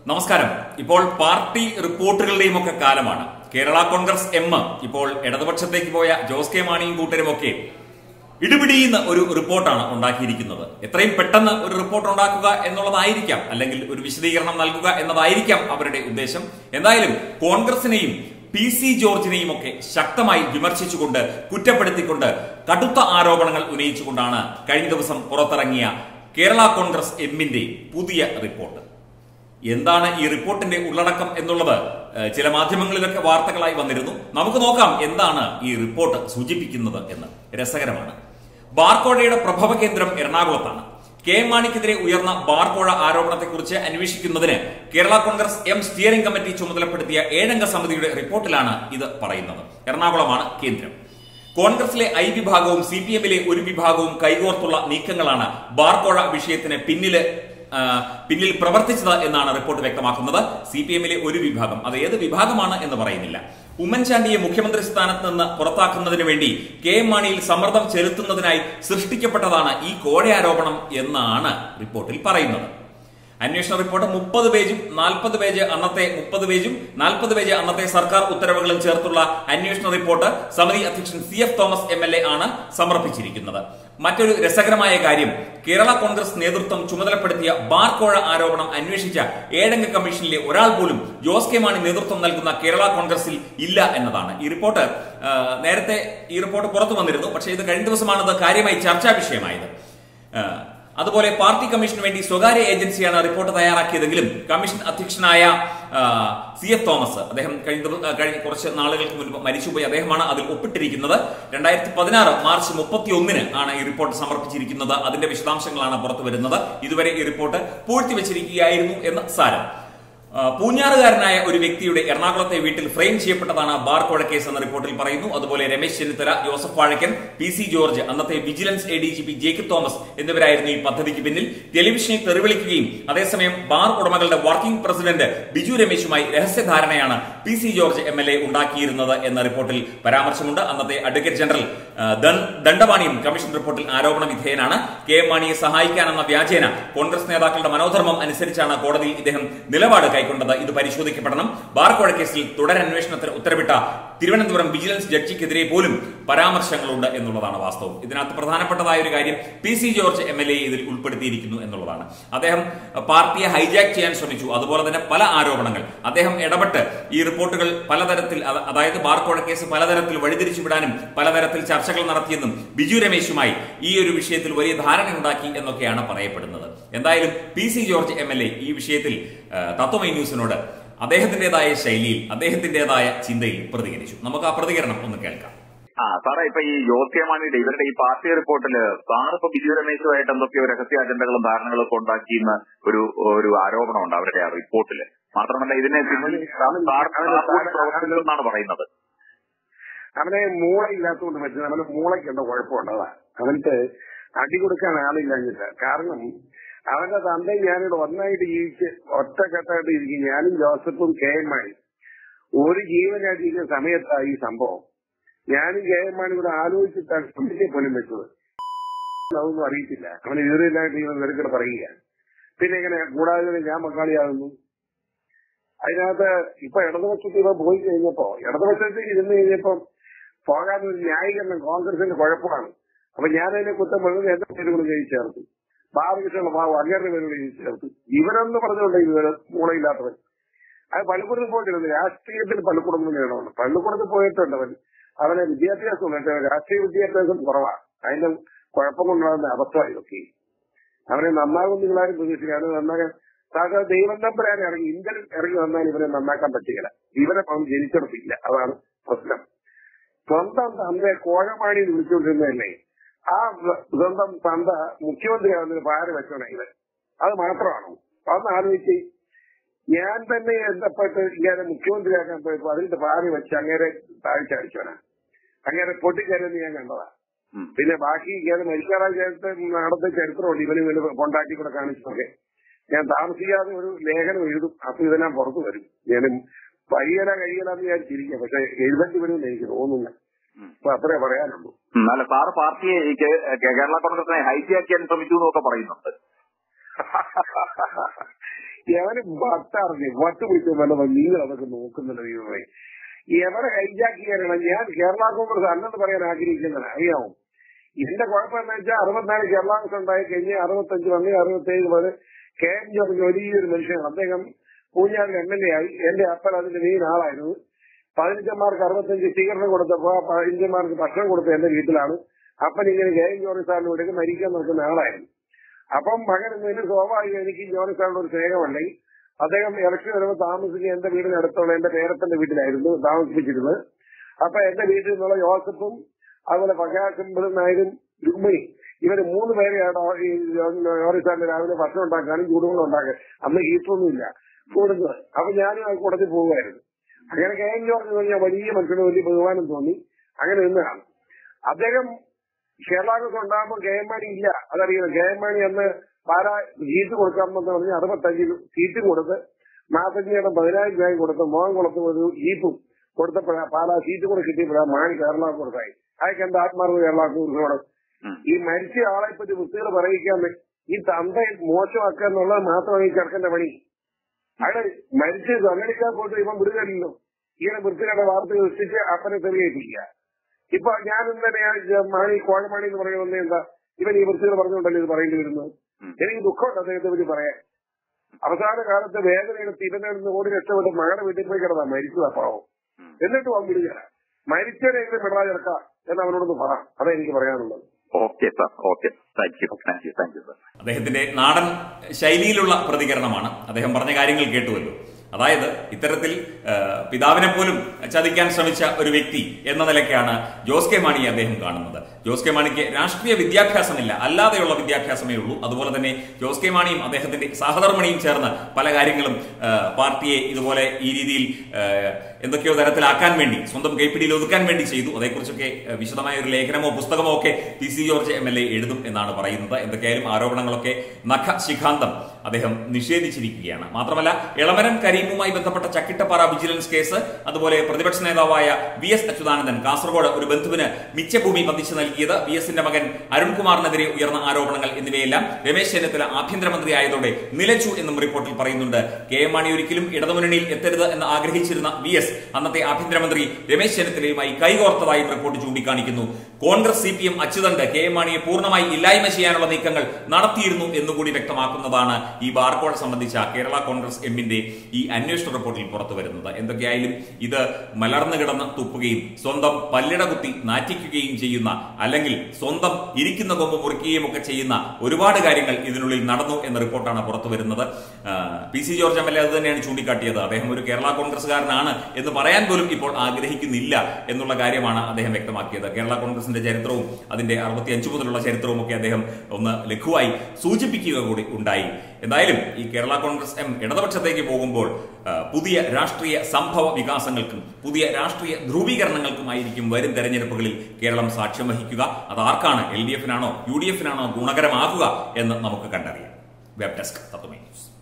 നമസ്കാരം ഇപ്പോൾ പാർട്ടി റിപ്പോർട്ടുകളുടെയും ഒക്കെ കാലമാണ് കേരള കോൺഗ്രസ് എം ഇപ്പോൾ ഇടതുപക്ഷത്തേക്ക് പോയ ജോസ് കെ മാണിയും കൂട്ടരുമൊക്കെ ഇടിപിടിയുന്ന ഒരു റിപ്പോർട്ടാണ് ഉണ്ടാക്കിയിരിക്കുന്നത് എത്രയും പെട്ടെന്ന് ഒരു റിപ്പോർട്ട് ഉണ്ടാക്കുക എന്നുള്ളതായിരിക്കാം അല്ലെങ്കിൽ ഒരു വിശദീകരണം നൽകുക എന്നതായിരിക്കാം അവരുടെ ഉദ്ദേശം എന്തായാലും കോൺഗ്രസിനെയും പി സി ജോർജിനെയും ഒക്കെ ശക്തമായി വിമർശിച്ചുകൊണ്ട് കുറ്റപ്പെടുത്തിക്കൊണ്ട് കടുത്ത ആരോപണങ്ങൾ ഉന്നയിച്ചുകൊണ്ടാണ് കഴിഞ്ഞ ദിവസം പുറത്തിറങ്ങിയ കേരള കോൺഗ്രസ് എമ്മിന്റെ പുതിയ റിപ്പോർട്ട് എന്താണ് ഈ റിപ്പോർട്ടിന്റെ ഉള്ളടക്കം എന്നുള്ളത് ഏഹ്, ചില മാധ്യമങ്ങളിലൊക്കെ വാർത്തകളായി വന്നിരുന്നു നമുക്ക് നോക്കാം എന്താണ് ഈ റിപ്പോർട്ട് സൂചിപ്പിക്കുന്നത് എന്ന് രസകരമാണ് ബാർക്കോഴയുടെ പ്രഭവ കേന്ദ്രം എറണാകുളത്താണ് കെ എം മാണിക്കെതിരെ ഉയർന്ന ബാർക്കോഴ ആരോപണത്തെക്കുറിച്ച് അന്വേഷിക്കുന്നതിന് Kerala Congress M steering committee ചുമതലപ്പെടുത്തിയ ഏഴംഗ സമിതിയുടെ റിപ്പോർട്ടിലാണ് ഇത് പറയുന്നത് എറണാകുളമാണ് കേന്ദ്രം കോൺഗ്രസിലെ ഐ വിഭാഗവും സി പി എമ്മിലെ ഒരു വിഭാഗവും കൈകോർത്തുള്ള നീക്കങ്ങളാണ് ബാർക്കോഴ വിഷയത്തിന് പിന്നില് ആ, പിന്നിൽ പ്രവർത്തിച്ചത് എന്നാണ് റിപ്പോർട്ട് വ്യക്തമാക്കുന്നത് സി പി എമ്മിലെ ഒരു വിഭാഗം അത് ഏത് വിഭാഗമാണ് എന്ന് പറയുന്നില്ല ഉമ്മൻചാണ്ടിയെ മുഖ്യമന്ത്രി സ്ഥാനത്ത് നിന്ന് പുറത്താക്കുന്നതിന് വേണ്ടി കെ എം മാണിയിൽ സമ്മർദ്ദം ചെലുത്തുന്നതിനായി സൃഷ്ടിക്കപ്പെട്ടതാണ് ഈ കോഴയാരോപണം എന്നാണ് റിപ്പോർട്ടിൽ പറയുന്നത് അന്വേഷണ റിപ്പോർട്ട് മുപ്പത് പേജും നാൽപ്പത് പേജ് അന്നത്തെ മുപ്പത് പേജും നാൽപ്പത് പേജ് അന്നത്തെ സർക്കാർ ഉത്തരവുകളും ചേർത്തുള്ള അന്വേഷണ റിപ്പോർട്ട് സമിതി അധ്യക്ഷൻ C F Thomas M L A ആണ് സമർപ്പിച്ചിരിക്കുന്നത് മറ്റൊരു രസകരമായ കാര്യം കേരള കോൺഗ്രസ് നേതൃത്വം ചുമതലപ്പെടുത്തിയ ബാർ കോഴ ആരോപണം അന്വേഷിച്ച ഏഴംഗ കമ്മീഷനിലെ ഒരാൾ പോലും ജോസ് കെ മാണി നേതൃത്വം നൽകുന്ന കേരള കോൺഗ്രസിൽ ഇല്ല എന്നതാണ് ഈ റിപ്പോർട്ട് ആ, നേരത്തെ ഈ റിപ്പോർട്ട് പുറത്തു വന്നിരുന്നു പക്ഷേ ഇത് കഴിഞ്ഞ ദിവസമാണ് ഇത് കാര്യമായി ചർച്ചാ വിഷയമായത് ആ, അതുപോലെ പാർട്ടി കമ്മീഷന് വേണ്ടി സ്വകാര്യ ഏജൻസിയാണ് റിപ്പോർട്ട് തയ്യാറാക്കിയതെങ്കിലും കമ്മീഷൻ അധ്യക്ഷനായ ആ, സി എഫ് തോമസ് അദ്ദേഹം കഴിഞ്ഞ ദിവ- ആ, കഴിഞ്ഞ കുറച്ച് നാളുകൾക്ക് മുൻപ് മരിച്ചുപോയി അദ്ദേഹമാണ് അതിൽ ഒപ്പിട്ടിരിക്കുന്നത് രണ്ടായിരത്തി പതിനാറ് മാർച്ച് മുപ്പത്തി ഒന്നിന് ആണ് ഈ റിപ്പോർട്ട് സമർപ്പിച്ചിരിക്കുന്നത് അതിന്റെ വിശദാംശങ്ങളാണ് പുറത്തു വരുന്നത് ഇതുവരെ ഈ റിപ്പോർട്ട് പൂഴ്ത്തിവെച്ചിരിക്കുകയായിരുന്നു എന്ന് സാരം ആ, പൂഞ്ഞാറുകാരനായ ഒരു വ്യക്തിയുടെ എറണാകുളത്തെ വീട്ടിൽ ഫ്രെയിം ചെയ്യപ്പെട്ടതാണ് ബാർ കോഴ കേസ് എന്ന റിപ്പോർട്ടിൽ പറയുന്നു അതുപോലെ രമേശ് ചെന്നിത്തല ജോസഫ് വാഴക്കൻ പി സി ജോർജ് അന്നത്തെ vigilance A D G P Jacob Thomas എന്നിവരായിരുന്നു ഈ പദ്ധതിക്ക് പിന്നിൽ ടെലിവിഷനിൽ തെറിവിളിക്കുകയും അതേസമയം ബാർ ഉടമകളുടെ വർക്കിംഗ് പ്രസിഡന്റ് ബിജു രമേശുമായി രഹസ്യധാരണയാണ് P C George M L A ഉണ്ടാക്കിയിരുന്നത് എന്ന റിപ്പോർട്ടിൽ പരാമർശമുണ്ട് അന്നത്തെ അഡ്വക്കേറ്റ് ജനറൽ ആ, ദൻ- ദണ്ഡപാണിയും കമ്മീഷൻ റിപ്പോർട്ടിൽ ആരോപണ വിധേയനാണ് കെ എം മാണിയെ സഹായിക്കാനെന്ന വ്യാജേന കോൺഗ്രസ് നേതാക്കളുടെ മനോധർമ്മം അനുസരിച്ചാണ് കോടതിയിൽ ഇദ്ദേഹം നിലപാട് കൈക്കൊണ്ടത് ഇത് പരിശോധിക്കപ്പെടണം ബാർ കോഴ കേസിൽ തുടരന്വേഷണത്തിന് ഉത്തരവിട്ട തിരുവനന്തപുരം വിജിലൻസ് ജഡ്ജിക്കെതിരെ പോലും പരാമർശങ്ങളുണ്ട് എന്നുള്ളതാണ് വാസ്തവം ഇതിനകത്ത് പ്രധാനപ്പെട്ടതായ ഒരു കാര്യം P C George M L A ഇതിൽ ഉൾപ്പെടുത്തിയിരിക്കുന്നു എന്നുള്ളതാണ് അദ്ദേഹം പാർട്ടിയെ ഹൈജാക്ക് ചെയ്യാൻ ശ്രമിച്ചു അതുപോലെ തന്നെ പല ആരോപണങ്ങൾ അദ്ദേഹം ഇടപെട്ട് ഈ റിപ്പോർട്ടുകൾ പലതരത്തിൽ അത- അതായത് ബാർക്കോഴ കേസ് പലതരത്തിൽ വഴിതിരിച്ചു വിടാനും പലതരത്തിൽ ചർച്ചകൾ നടത്തിയെന്നും ബിജു രമേശുമായി ഈ ഒരു വിഷയത്തിൽ വലിയ ധാരണയുണ്ടാക്കി എന്നൊക്കെയാണ് പറയപ്പെടുന്നത് എന്തായാലും P C George M L A ഈ വിഷയത്തിൽ ആ, തത്വമൈ ന്യൂസിനോട് അദ്ദേഹത്തിന്റേതായ ശൈലിയിൽ അദ്ദേഹത്തിന്റേതായ ചിന്തയിൽ പ്രതികരിച്ചു നമുക്ക് ആ പ്രതികരണം ഒന്ന് കേൾക്കാം ആ സാറേ ഇപ്പൊ ഈ ജോസ് കെ മാണിയുടെ ഇവരുടെ ഈ പാർട്ടി റിപ്പോർട്ടില് സാർ ഇപ്പൊ ബിജു രമേശുമായിട്ട് എന്തൊക്കെയോ രഹസ്യ അജണ്ടകളും ധാരണകളും ഒക്കെ ഉണ്ടാക്കിയെന്ന ഒരു ഒരു ആരോപണമുണ്ട് അവരുടെ ആ റിപ്പോർട്ടില് മാത്രമല്ല ഇതിനെ പിന്നിൽ സാർ- സാർ- സാർ കൂടി പ്രവർത്തിക്കുന്നതെന്നാണ് പറയുന്നത് അവനെ മൂളയില്ലാത്തതുകൊണ്ട് പറ്റുന്നത് അവന് മൂളയ്ക്ക് എന്തോ കുഴപ്പമുണ്ടതാ അവൻക്ക് അടി കൊടുക്കാൻ ആളില്ലാഞ്ഞിട്ട് കാരണം അവന്റെ തന്തയും ഞാനിവിടെ ഒന്നായിട്ട് ജീവിച്ച് ഒറ്റക്കെട്ടായിട്ട് ഇരിക്കും ഞാനും ജോസഫും കെ എം മാണി ഒരു ജീവനായിട്ട് ഇരിക്കുന്ന സമയത്താണ് ഈ സംഭവം ഞാനും കെ എം മാണി കൂടെ ആലോചിച്ചിട്ടാണ് കമ്മിറ്റിയെ പോലും വെച്ചത് അതൊന്നും അറിയത്തില്ല അവന് വിവരമില്ലായിട്ട് ഇവൻ വെറുതെ പറയുക പിന്നെ എങ്ങനെ കൂടാതെ ഞാൻ പങ്കാളിയാകുന്നു അതിനകത്ത് ഇപ്പൊ ഇടതുപക്ഷത്ത് ഇവ പോയി കഴിഞ്ഞപ്പോ ഇടതുപക്ഷത്ത് ഇരുന്ന് കഴിഞ്ഞപ്പം പോകാതെ ഒരു ന്യായീകരണം കോൺഗ്രസിന്റെ കുഴപ്പമാണ് അപ്പൊ ഞാൻ അതിനെ കുറ്റം പറഞ്ഞത് എന്റെ പേര് കൂടെ എഴുതി ചേർത്തു ബാലകൃഷ്ണ ബാബു അങ്ങേരുടെ പേര് കൂടെ എഴുതി ചേർത്തു ഇവരെന്ന് പറഞ്ഞുകൊണ്ട് ഇവര് മൂളയില്ലാത്തവൻ അത് പള്ളിക്കൂടത്തിൽ പോയിട്ടില്ല രാഷ്ട്രീയത്തിൽ പള്ളിക്കൂടം നേടണം പള്ളിക്കൂടത്തിൽ പോയിട്ടുണ്ട് അവൻ അവനെ വിദ്യാഭ്യാസം ഉണ്ട് പക്ഷേ രാഷ്ട്രീയ വിദ്യാഭ്യാസം കുറവാണ് അതിന്റെ കുഴപ്പം കൊണ്ടുവന്ന അവസ്ഥ ഇതൊക്കെ അവനെ നന്നാകും നിങ്ങളാരും പ്രതീക്ഷിക്കാതെ നന്നാകാൻ സാധാരണ ദൈവം തമ്പരാൻ ഇറങ്ങി ഇന്ത്യൻ ഇറങ്ങി വന്നാൽ ഇവനെ നന്നാക്കാൻ പറ്റുകയില്ല ഇവനെ അവൻ ജനിച്ചെടുത്തില്ല അതാണ് പ്രശ്നം സ്വന്തം തന്റെ കോഴമാണി എന്ന് വിളിച്ചുകൊണ്ടിരുന്നതല്ലേ ആ സ്വ- സ്വന്തം തന്ത മുഖ്യമന്ത്രിയാവുന്നതിന് പാര വെച്ചോണേ ഇത് അത് മാത്രമാണോ അതൊന്ന് ആലോചിച്ച് ഞാൻ തന്നെ ബന്ധപ്പെട്ട് ഇങ്ങനെ മുഖ്യമന്ത്രിയാക്കാൻ പോയപ്പോ അതിന്റെ പാറി വെച്ച് അങ്ങേരെ താഴ്ചയടിച്ചോനാ അങ്ങേരെ പൊട്ടിക്കരുന്ന് ഞാൻ കണ്ടതാ ഉം. പിന്നെ ബാക്കി ഇങ്ങനെ മരിക്കാറായ ചരിത്ര നടന്ന ചരിത്രമുണ്ട് ഇവന് ഇവന് കൊണ്ടാക്കി കൂടെ കാണിച്ചതൊക്കെ ഞാൻ താമസിക്കാതെ ഒരു ലേഖനം എഴുതും അപ്പൊ ഇതെല്ലാം പുറത്തു വരും ഞാൻ പയ്യല കഴിയലാന്ന് വിചാരിച്ചിരിക്കുക പക്ഷെ എഴുതേണ്ടി വരുമെന്ന് എനിക്ക് തോന്നുന്നു ഉം. അപ്പൊ അത്രേ പറയാനുള്ളൂ ഉം, അല്ല സാറ് പാർട്ടിയെ ഈ കേ- കേരള കോൺഗ്രസിനെ ഹൈജാക്ക് ചെയ്യാൻ ശ്രമിച്ചു എന്നൊക്കെ പറയുന്നുണ്ട് എവന് വട്ടറിഞ്ഞ് വട്ട് പിടിച്ച വല്ലതും നിങ്ങൾ അതൊക്കെ നോക്കുന്നുണ്ട് ദൈവമേ എവരെ ഹൈജാക്ക് ചെയ്യാനാണ് ഞാൻ കേരള കോൺഗ്രസ് അല്ലെന്ന് പറയാൻ ആഗ്രഹിക്കുന്നത് അറിയാമോ ഇതിന്റെ കുഴപ്പം എന്താ വെച്ചാൽ അറുപത്തിനാല് കേരള കോൺഗ്രസ് ഉണ്ടായി കഴിഞ്ഞ് അറുപത്തഞ്ച് വന്ന് അറുപത്തേഴ് മുതൽ കെ എം ജോർജ് വലിയൊരു മനുഷ്യനാണ് അദ്ദേഹം പൂഞ്ഞാറിൽ എം എൽ എ ആയി എന്റെ അപ്പൻ അതിന്റെ മെയിൻ ആളായിരുന്നു പതിനഞ്ചന്മാർക്ക് അറുപത്തഞ്ച് സ്വീകരണം കൊടുത്തപ്പോ ആ പതിനഞ്ചന്മാർക്ക് ഭക്ഷണം കൊടുത്ത എന്റെ വീട്ടിലാണ് അപ്പൻ ഇങ്ങനെ കെ എം ജോർജ് സാറിന് വിടുക്ക് മരിക്കാൻ നോക്കുന്ന ആളായിരുന്നു അപ്പം മകൻ എന്നതിന് സ്വാഭാവികം എനിക്ക് ജോർജ് സാറിന്റെ ഒരു സ്നേഹമുണ്ടെങ്കിൽ അദ്ദേഹം ഇലക്ഷൻ വരുമ്പോൾ താമസിക്കുക എന്റെ വീടിനടുത്തുള്ള എന്റെ പേരപ്പന്റെ വീട്ടിലായിരുന്നു താമസിപ്പിച്ചിരുന്നത് അപ്പൊ എന്റെ വീട്ടിൽ നിന്നുള്ള ജോസഫും അതുപോലെ പ്രകാശം നായരും രുക്മിണി ഇവര് മൂന്ന് പേരെയാണ് ഈ ജോർജ് സാറിന്റെ രാവിലെ ഭക്ഷണം ഉണ്ടാക്കാനും ചൂടുവെള്ളം ഉണ്ടാക്കാൻ അന്ന് ഹീറ്ററൊന്നും ഇല്ല കൂടുന്നത് അപ്പൊ ഞാനും ആ കൂടത്തിൽ പോവുമായിരുന്നു അങ്ങനെ കെ എൻ ജോർജ് എന്ന് പറഞ്ഞാൽ വലിയ മനുഷ്യന് വലിയ ബഹുമാനം തോന്നി അങ്ങനെ നിന്നതാണ് അദ്ദേഹം കേരള കോൺഗ്രസ് ഉണ്ടാകുമ്പോൾ കെ എം മാണി ഇല്ല അതറിയണം കെ എം മാണി അന്ന് പാലാ സീറ്റ് കൊടുക്കാമെന്ന് പറഞ്ഞ് അറുപത്തഞ്ചിൽ സീറ്റും കൊടുത്ത് നാൽപ്പത്തിയേഴ് പതിനായിരം രൂപയും കൊടുത്ത് മോഹൻകുളത്ത് ഒരു ജീപ്പും കൊടുത്തപ്പോഴാ പാലാ സീറ്റ് കൂടെ കിട്ടിയപ്പോഴാ മാണി കേരള കോൺഗ്രസായി അയക്ക് എന്താ ആത്മാർത്ഥ കേരള കോൺഗ്രസിനോട് ഉം. ഈ മരിച്ച ആളെ പറ്റി വൃത്തികൾ പറയിക്കാൻ ഈ തന്ത മോശമാക്കുക എന്നുള്ളത് മാത്രമാണ് ഈ ചെറുക്കന്റെ പണി അയാള് മരിച്ച് സംഘടിക്കാൻ പോയിട്ട് ഇവൻ വിടുകയല്ലോ ഇങ്ങനെ വൃത്തികളുടെ വാർത്ത സൃഷ്ടിച്ച് അപ്പനെ തെളിയിപ്പിക്കുക ഇപ്പൊ ഞാൻ ഇന്നലെ ഞാൻ മാണി കോഴമാണി എന്ന് പറയുന്നത് എന്താ ഇവൻ ഈ വൃത്തികൾ പറഞ്ഞുകൊണ്ടല്ലേ ഇത് പറയേണ്ടി വരുന്നത് ഉം. എനിക്ക് ദുഃഖമുണ്ട് അദ്ദേഹത്തെ പറ്റി പറയാൻ അവസാന കാലത്ത് വേദനയെടുത്ത് ഇവനെ നിന്ന് ഓടി രക്ഷപ്പെട്ട് മകളുടെ വീട്ടിൽ പോയി കിടന്നാ മരിച്ചതാ പാവം ഉം. എന്നിട്ട് അവൻ വിടുകയാണ് മരിച്ചവരെങ്കിലും പിണറായി ഇറക്കാം എന്ന് അവനോടൊന്ന് പറ അതാ എനിക്ക് പറയാനുള്ളത് okay sir okay thank you thank you thank you sir അദ്ദേഹത്തിന്റെ നാടൻ ശൈലിയിലുള്ള പ്രതികരണമാണ് അദ്ദേഹം പറഞ്ഞ കാര്യങ്ങൾ കേട്ടുവല്ലോ അതായത് ഇത്തരത്തിൽ ആ, പിതാവിനെ പോലും ചതിക്കാൻ ശ്രമിച്ച ഒരു വ്യക്തി എന്ന നിലയ്ക്കാണ് ജോസ് കെ മാണിയെ അദ്ദേഹം കാണുന്നത് ജോസ് കെ മാണിക്ക് രാഷ്ട്രീയ വിദ്യാഭ്യാസമില്ല അല്ലാതെയുള്ള വിദ്യാഭ്യാസമേ ഉള്ളൂ അതുപോലെ തന്നെ ജോസ് കെ മാണിയും അദ്ദേഹത്തിന്റെ സഹധർമ്മിണിയും ചേർന്ന് പല കാര്യങ്ങളും ആ, പാർട്ടിയെ ഇതുപോലെ ഈ രീതിയിൽ ആ, എന്തൊക്കെയോ തരത്തിലാക്കാൻ വേണ്ടി സ്വന്തം കൈപ്പിടിയിൽ ഒതുക്കാൻ വേണ്ടി ചെയ്തു അതേക്കുറിച്ചൊക്കെ ആ, വിശദമായ ഒരു ലേഖനമോ പുസ്തകമോ ഒക്കെ P C George M L A എഴുതും എന്നാണ് പറയുന്നത് എന്തൊക്കെയായാലും ആരോപണങ്ങളൊക്കെ നഖ ശിഖാന്തം അദ്ദേഹം നിഷേധിച്ചിരിക്കുകയാണ് മാത്രമല്ല ഇളമരം കരീമുമായി ബന്ധപ്പെട്ട ചക്കിട്ടപ്പാറ വിജിലൻസ് കേസ് അതുപോലെ പ്രതിപക്ഷ നേതാവായ വി എസ് അച്യുതാനന്ദൻ കാസർഗോഡ് ഒരു ബന്ധുവിന് മിച്ചഭൂമി പതിച്ചു നൽകിയത് വി എസിന്റെ മകൻ അരുൺകുമാറിനെതിരെ ഉയർന്ന ആരോപണങ്ങൾ എന്നിവയെല്ലാം രമേശ് ചെന്നിത്തല ആഭ്യന്തരമന്ത്രി ആയതോടെ നിലച്ചു എന്നും റിപ്പോർട്ടിൽ പറയുന്നുണ്ട് കെ എം മാണി ഒരിക്കലും ഇടതുമുന്നണിയിൽ എത്തരുത് എന്ന് ആഗ്രഹിച്ചിരുന്ന വി എസ് അന്നത്തെ ആഭ്യന്തരമന്ത്രി രമേശ് ചെന്നിത്തലയുമായി കൈകോർത്തതായും റിപ്പോർട്ട് ചൂണ്ടിക്കാണിക്കുന്നു കോൺഗ്രസ് സി പി എം അച്യുതണ്ട് കെ എം മാണിയെ പൂർണ്ണമായി ഇല്ലായ്മ ചെയ്യാനുള്ള നീക്കങ്ങൾ നടത്തിയിരുന്നു എന്നുകൂടി വ്യക്തമാക്കുന്നതാണ് ഈ ബാർകോൾ സംബന്ധിച്ച കേരള കോൺഗ്രസ് എമ്മിന്റെ ഈ അന്വേഷണ റിപ്പോർട്ടിൽ പുറത്തു വരുന്നത് എന്തൊക്കെയായാലും ഇത് മലർന്നു കിടന്ന് തുപ്പുകയും സ്വന്തം പല്ലിട കുത്തി നാറ്റിക്കുകയും ചെയ്യുന്ന അല്ലെങ്കിൽ സ്വന്തം ഇരിക്കുന്ന കൊമ്പ് മുറിക്കുകയും ഒക്കെ ചെയ്യുന്ന ഒരുപാട് കാര്യങ്ങൾ ഇതിനുള്ളിൽ നടന്നു എന്ന റിപ്പോർട്ടാണ് പുറത്തു വരുന്നത് ആ, P C George M L A അത് തന്നെയാണ് ചൂണ്ടിക്കാട്ടിയത് അദ്ദേഹം ഒരു കേരള കോൺഗ്രസ്സുകാരനാണ് എന്ന് പറയാൻ പോലും ഇപ്പോൾ ആഗ്രഹിക്കുന്നില്ല എന്നുള്ള കാര്യമാണ് അദ്ദേഹം വ്യക്തമാക്കിയത് കേരള കോൺഗ്രസിന്റെ ചരിത്രവും അതിന്റെ അറുപത്തി അഞ്ച് മുതലുള്ള ചരിത്രവും ഒക്കെ അദ്ദേഹം ഒന്ന് ലഘുവായി സൂചിപ്പിക്കുക കൂടി ഉണ്ടായി എന്തായാലും ഈ കേരള കോൺഗ്രസ് എം ഇടതുപക്ഷത്തേക്ക് പോകുമ്പോൾ ആ, പുതിയ രാഷ്ട്രീയ സംഭവ വികാസങ്ങൾക്കും പുതിയ രാഷ്ട്രീയ ധ്രുവീകരണങ്ങൾക്കുമായിരിക്കും വരും തെരഞ്ഞെടുപ്പുകളിൽ കേരളം സാക്ഷ്യം വഹിക്കുക അത് ആർക്കാണ് എൽ ഡി എഫിനാണോ യു ഡി എഫിനാണോ ഗുണകരമാകുക എന്ന് നമുക്ക് കണ്ടറിയാം വെബ് ഡെസ്ക് തത്വമേ ന്യൂസ്